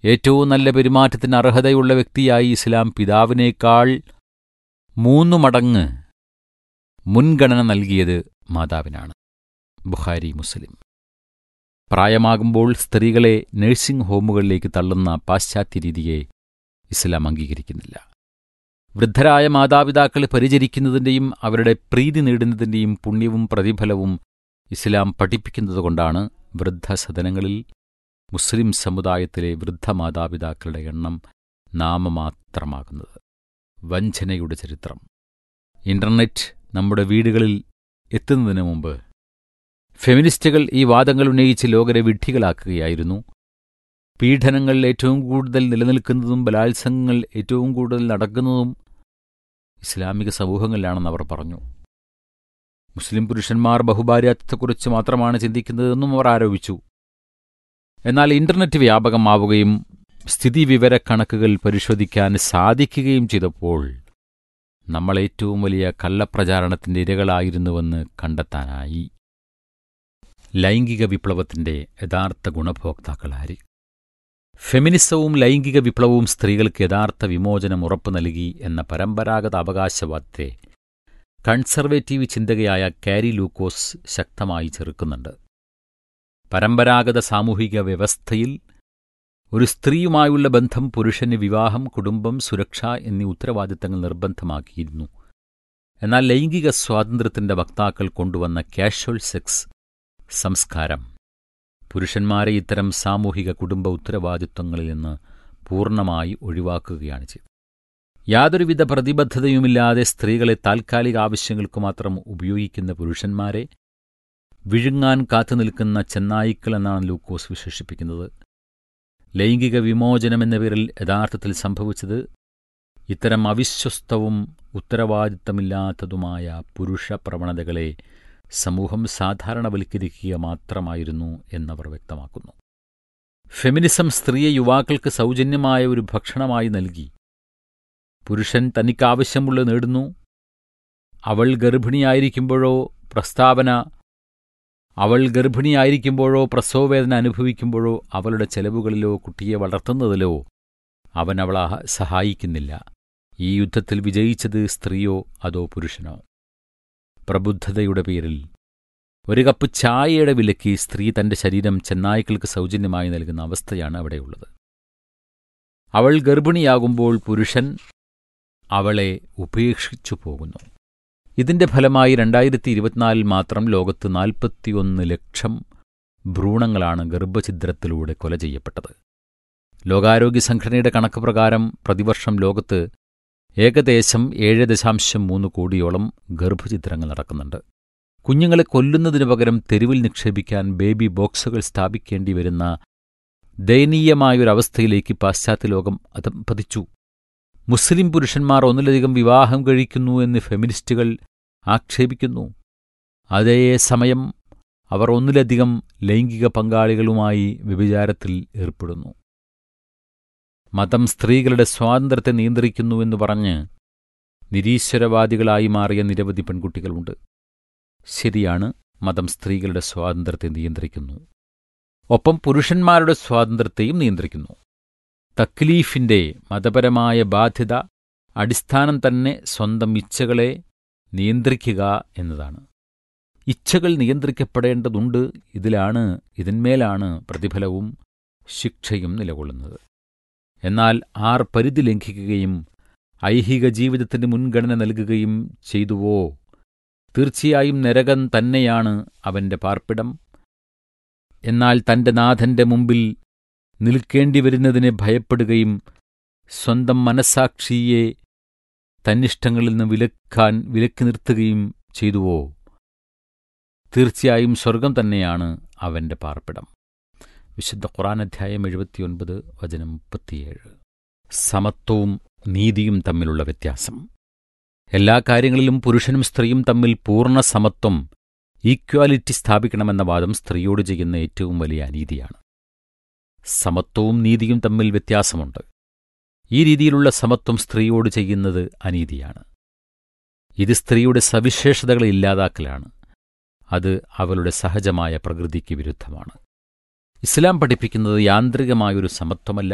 ഏറ്റവും നല്ല പെരുമാറ്റത്തിന് അർഹതയുള്ള വ്യക്തിയായി ഇസ്ലാം പിതാവിനേക്കാൾ മൂന്നു മടങ്ങ് മുൻഗണന നൽകിയത് മാതാവിനാണ് ബുഖാരി മുസ്ലിം പ്രായമാകുമ്പോൾ സ്ത്രീകളെ നഴ്സിംഗ് ഹോമുകളിലേക്ക് തള്ളുന്ന പാശ്ചാത്യ രീതിയെ ഇസ്ലാം അംഗീകരിക്കുന്നില്ല വൃദ്ധരായ മാതാപിതാക്കളെ പരിചരിക്കുന്നതിൻ്റെയും അവരുടെ പ്രീതി നേടുന്നതിൻ്റെയും പുണ്യവും പ്രതിഫലവും ഇസ്ലാം പഠിപ്പിക്കുന്നതുകൊണ്ടാണ് വൃദ്ധസദനങ്ങളിൽ മുസ്ലിം സമുദായത്തിലെ വൃദ്ധ മാതാപിതാക്കളുടെ എണ്ണം നാമമാത്രമാകുന്നത് വഞ്ചനയുടെ ചരിത്രം ഇന്റർനെറ്റ് നമ്മുടെ വീടുകളിൽ എത്തുന്നതിന് മുമ്പ് ഫെമിനിസ്റ്റുകൾ ഈ വാദങ്ങൾ ഉന്നയിച്ച് ലോകരെ വിഡ്ഢികളാക്കുകയായിരുന്നു പീഡനങ്ങൾ ഏറ്റവും കൂടുതൽ നിലനിൽക്കുന്നതും ബലാത്സംഗങ്ങൾ ഏറ്റവും കൂടുതൽ നടക്കുന്നതും ഇസ്ലാമിക സമൂഹങ്ങളിലാണെന്ന് അവർ പറഞ്ഞു മുസ്ലിം പുരുഷന്മാർ ബഹുഭാര്യാത്വത്തെക്കുറിച്ച് മാത്രമാണ് ചിന്തിക്കുന്നതെന്നും അവർ ആരോപിച്ചു എന്നാൽ ഇന്റർനെറ്റ് വ്യാപകമാവുകയും സ്ഥിതിവിവരക്കണക്കുകൾ പരിശോധിക്കാൻ സാധിക്കുകയും ചെയ്തപ്പോൾ നമ്മൾ ഏറ്റവും വലിയ കള്ളപ്രചാരണത്തിന്റെ ഇരകളായിരുന്നുവെന്ന് കണ്ടെത്താനായി ലൈംഗിക വിപ്ലവത്തിന്റെ യഥാർത്ഥ ഗുണഭോക്താക്കളാരി ഫെമിനിസവും ലൈംഗിക വിപ്ലവവും സ്ത്രീകൾക്ക് യഥാർത്ഥ വിമോചനം ഉറപ്പു നൽകി എന്ന പരമ്പരാഗത അവകാശവാദത്തെ കൺസർവേറ്റീവ് ചിന്തകയായ കാരി ലൂക്കോസ് ശക്തമായി ചെറുക്കുന്നുണ്ട് പരമ്പരാഗത സാമൂഹിക വ്യവസ്ഥയിൽ ഒരു സ്ത്രീയുമായുള്ള ബന്ധം പുരുഷന് വിവാഹം കുടുംബം സുരക്ഷ എന്നീ ഉത്തരവാദിത്തങ്ങൾ നിർബന്ധമാക്കിയിരുന്നു എന്നാൽ ലൈംഗിക സ്വാതന്ത്ര്യത്തിന്റെ വക്താക്കൾ കൊണ്ടുവന്ന കാഷ്വൽ സെക്സ് സംസ്കാരം പുരുഷന്മാരെ ഇത്തരം സാമൂഹിക കുടുംബ ഉത്തരവാദിത്വങ്ങളിൽ നിന്ന് പൂർണ്ണമായി ഒഴിവാക്കുകയാണ് ചെയ്തത് യാതൊരുവിധ പ്രതിബദ്ധതയുമില്ലാതെ സ്ത്രീകളെ താൽക്കാലിക ആവശ്യങ്ങൾക്കു മാത്രം ഉപയോഗിക്കുന്ന പുരുഷന്മാരെ വിഴുങ്ങാൻ കാത്തുനിൽക്കുന്ന ചെന്നായിക്കൾ എന്നാണ് ലൂക്കോസ് വിശേഷിപ്പിക്കുന്നത് ലൈംഗിക വിമോചനം എന്ന പേരിൽ യഥാർത്ഥത്തിൽ സംഭവിച്ചത് ഇത്തരം അവിശ്വസ്തവും ഉത്തരവാദിത്തമില്ലാത്തതുമായ പുരുഷ പ്രവണതകളെ സമൂഹം സാധാരണവൽക്കരിക്കുക മാത്രമായിരുന്നു എന്നവർ വ്യക്തമാക്കുന്നു ഫെമിനിസം സ്ത്രീയെ യുവാക്കൾക്ക് സൗജന്യമായ ഒരു ഭക്ഷണമായി നൽകി പുരുഷൻ തനിക്കാവശ്യമുള്ളത് നേടുന്നു അവൾ ഗർഭിണിയായിരിക്കുമ്പോഴോ പ്രസ്താവന അവൾ ഗർഭിണിയായിരിക്കുമ്പോഴോ പ്രസവവേദന അനുഭവിക്കുമ്പോഴോ അവളുടെ ചെലവുകളിലോ കുട്ടിയെ വളർത്തുന്നതിലോ അവൻ അവളെ സഹായിക്കുന്നില്ല ഈ യുദ്ധത്തിൽ വിജയിച്ചത് സ്ത്രീയോ അതോ പുരുഷനോ പ്രബുദ്ധതയുടെ പേരിൽ ഒരു കപ്പ് ചായയുടെ വിലയ്ക്ക് സ്ത്രീ തന്റെ ശരീരം ചെന്നായ്ക്കൾക്ക് സൗജന്യമായി നൽകുന്ന അവസ്ഥയാണ് അവിടെയുള്ളത് അവൾ ഗർഭിണിയാകുമ്പോൾ പുരുഷൻ അവളെ ഉപേക്ഷിച്ചു പോകുന്നു ഇതിന്റെ ഫലമായി രണ്ടായിരത്തി ഇരുപത്തിനാലിൽ മാത്രം ലോകത്ത് നാൽപ്പത്തിയൊന്ന് ലക്ഷം ഭ്രൂണങ്ങളാണ് ഗർഭഛിദ്രത്തിലൂടെ കൊല ചെയ്യപ്പെട്ടത് ലോകാരോഗ്യ സംഘടനയുടെ കണക്ക് പ്രകാരം പ്രതിവർഷം ലോകത്ത് ഏകദേശം ഏഴ് ദശാംശം മൂന്ന് കോടിയോളം ഗർഭചിത്രങ്ങൾ നടക്കുന്നുണ്ട് കുഞ്ഞുങ്ങളെ കൊല്ലുന്നതിനു പകരം തെരുവിൽ നിക്ഷേപിക്കാൻ ബേബി ബോക്സുകൾ സ്ഥാപിക്കേണ്ടി വരുന്ന ദയനീയമായൊരവസ്ഥയിലേക്ക് പാശ്ചാത്യ ലോകം അതം പതിച്ചു മുസ്ലിം പുരുഷന്മാർ ഒന്നിലധികം വിവാഹം കഴിക്കുന്നു എന്ന് ഫെമിനിസ്റ്റുകൾ ആക്ഷേപിക്കുന്നു അതേസമയം അവർ ഒന്നിലധികം ലൈംഗിക പങ്കാളികളുമായി വ്യഭിചാരത്തിൽ ഏർപ്പെടുന്നു മതം സ്ത്രീകളുടെ സ്വാതന്ത്ര്യത്തെ നിയന്ത്രിക്കുന്നുവെന്ന് പറഞ്ഞ് നിരീശ്വരവാദികളായി മാറിയ നിരവധി പെൺകുട്ടികളുണ്ട് ശരിയാണ് മതം സ്ത്രീകളുടെ സ്വാതന്ത്ര്യത്തെ നിയന്ത്രിക്കുന്നു ഒപ്പം പുരുഷന്മാരുടെ സ്വാതന്ത്ര്യത്തെയും നിയന്ത്രിക്കുന്നു തക്ലീഫിന്റെ മതപരമായ ബാധ്യത അടിസ്ഥാനം തന്നെ സ്വന്തം ഇച്ഛകളെ നിയന്ത്രിക്കുക എന്നതാണ് ഇച്ഛകൾ നിയന്ത്രിക്കപ്പെടേണ്ടതുണ്ട് ഇതിലാണ് ഇതിന്മേലാണ് പ്രതിഫലവും ശിക്ഷയും നിലകൊള്ളുന്നത് എന്നാൽ ആർ പരിധി ലംഘിക്കുകയും ഐഹിക ജീവിതത്തിന് മുൻഗണന നൽകുകയും ചെയ്തുവോ തീർച്ചയായും നരകം തന്നെയാണ് അവന്റെ പാർപ്പിടം എന്നാൽ തന്റെ നാഥന്റെ മുമ്പിൽ നിൽക്കേണ്ടി വരുന്നതിനെ ഭയപ്പെടുകയും സ്വന്തം മനസാക്ഷിയെ തന്നിഷ്ടങ്ങളിൽ നിന്ന് വിലക്കാൻ വിലക്കി നിർത്തുകയും ചെയ്തുവോ തീർച്ചയായും സ്വർഗം തന്നെയാണ് അവന്റെ പാർപ്പിടം വിശുദ്ധ ഖുറാൻ അധ്യായം എഴുപത്തിയൊൻപത് വചനം മുപ്പത്തിയേഴ് സമത്വവും നീതിയും തമ്മിലുള്ള വ്യത്യാസം എല്ലാ കാര്യങ്ങളിലും പുരുഷനും സ്ത്രീയും തമ്മിൽ പൂർണ്ണ സമത്വം ഈക്വാലിറ്റി സ്ഥാപിക്കണമെന്ന വാദം സ്ത്രീയോട് ചെയ്യുന്ന ഏറ്റവും വലിയ അനീതിയാണ് സമത്വവും നീതിയും തമ്മിൽ വ്യത്യാസമുണ്ട് ഈ രീതിയിലുള്ള സമത്വം സ്ത്രീയോട് ചെയ്യുന്നത് അനീതിയാണ് ഇത് സ്ത്രീയുടെ സവിശേഷതകളെ ഇല്ലാതാക്കലാണ് അത് അവളുടെ സഹജമായ പ്രകൃതിക്ക് വിരുദ്ധമാണ് ഇസ്ലാം പഠിപ്പിക്കുന്നത് യാന്ത്രികമായൊരു സമത്വമല്ല